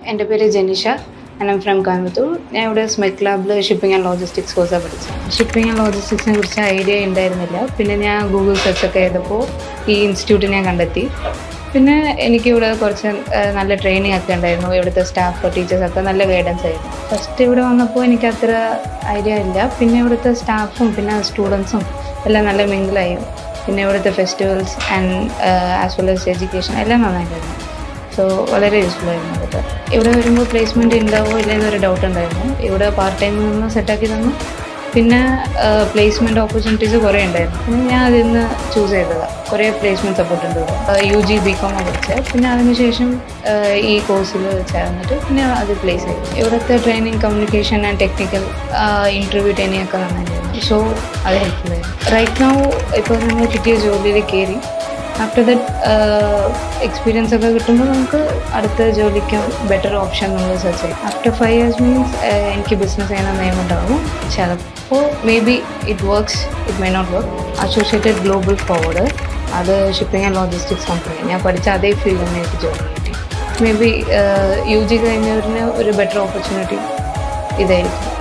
എൻ്റെ പേര് ജനിഷ ഐ എം ഫ്രം കോയമ്പത്തൂർ ഞാൻ ഇവിടെ സ്മെറ്റ് ലാബിൽ ഷിപ്പിംഗ് ആൻഡ് ലോജിസ്റ്റിക്സ് കോഴ്സാണ് പഠിച്ചത് ഷിപ്പിംഗ് ആൻഡ് ലോജിസ്റ്റിക്സിനെ കുറിച്ച് ഐഡിയ ഉണ്ടായിരുന്നില്ല പിന്നെ ഞാൻ ഗൂഗിൾ സെർച്ച് ഒക്കെ ചെയ്തപ്പോൾ ഈ ഇൻസ്റ്റിറ്റ്യൂട്ട് ഞാൻ കണ്ടെത്തി പിന്നെ എനിക്കിവിടെ കുറച്ച് ആ, നല്ല ട്രെയിനിങ് ഒക്കെ ഉണ്ടായിരുന്നു ഇവിടുത്തെ സ്റ്റാഫ് ടീച്ചേഴ്സൊക്കെ നല്ല ഗൈഡൻസ് ആയിരുന്നു ഫസ്റ്റ് ഇവിടെ വന്നപ്പോൾ എനിക്ക് അത്ര ഐഡിയ ഇല്ല പിന്നെ ഇവിടുത്തെ സ്റ്റാഫും പിന്നെ സ്റ്റുഡൻസും എല്ലാം നല്ല മിങ്കിളായി പിന്നെ ഇവിടുത്തെ festivals and as well as education എല്ലാം നന്നായിട്ടുണ്ടായിരുന്നു സോ വളരെ യൂസ്ഫുൾ ആയിരുന്നു അതൊക്കെ ഇവിടെ വരുമ്പോൾ പ്ലേസ്മെൻറ്റ് ഉണ്ടാവുമോ ഇല്ലെന്നൊരു ഡൗട്ട് ഉണ്ടായിരുന്നു ഇവിടെ പാർട്ട് ടൈം നിന്ന് സെറ്റാക്കി തന്നു പിന്നെ പ്ലേസ്മെൻറ്റ് ഓപ്പർച്യൂണിറ്റീസ് കുറേ ഉണ്ടായിരുന്നു പിന്നെ ഞാൻ അതിൽ നിന്ന് ചൂസ് ചെയ്തതാണ് കുറേ പ്ലേസ്മെൻറ്റ് സപ്പോർട്ട് ഉണ്ട് ഇവിടെ യു ജി ബി കോം പഠിച്ചത് പിന്നെ അതിനുശേഷം ആഹ് ഈ കോഴ്സിൽ ചേർന്നിട്ട് പിന്നെ അത് പ്ലേസ് ചെയ്തു ഇവിടുത്തെ training communication and technical interview training ഒക്കെ നന്നായിരുന്നു സോ അത് ഹെൽപ്ഫുൾ ആയിരുന്നു റൈറ്റ് നൗ ഇപ്പോൾ നമ്മൾ കിട്ടിയ ജോലിയിൽ കയറി ആഫ്റ്റർ ദറ്റ് എക്സ്പീരിയൻസ് ഒക്കെ കിട്ടുമ്പോൾ നമുക്ക് അടുത്ത ജോലിക്ക് ബെറ്റർ ഓപ്ഷൻ നമ്മൾ സെർച്ച് ചെയ്യും ആഫ്റ്റർ ഫൈവ് ഇയേഴ്സ് മീൻസ് എനിക്ക് ബിസിനസ് ചെയ്യുന്ന നിയമമുണ്ടാവും ചിലപ്പോൾ maybe it works it may not work associated global forward അത് ഷിപ്പിംഗ് ആൻഡ് ലോജിസ്റ്റിക്സ് കമ്പനി ഞാൻ പഠിച്ച അതേ ഫീൽഡിൽ നിന്ന് എനിക്ക് ജോലി കിട്ടി മേ ബി യു ജി കഴിഞ്ഞവരിന് ഒരു ബെറ്റർ ഓപ്പർച്യൂണിറ്റി ഇതായിരിക്കും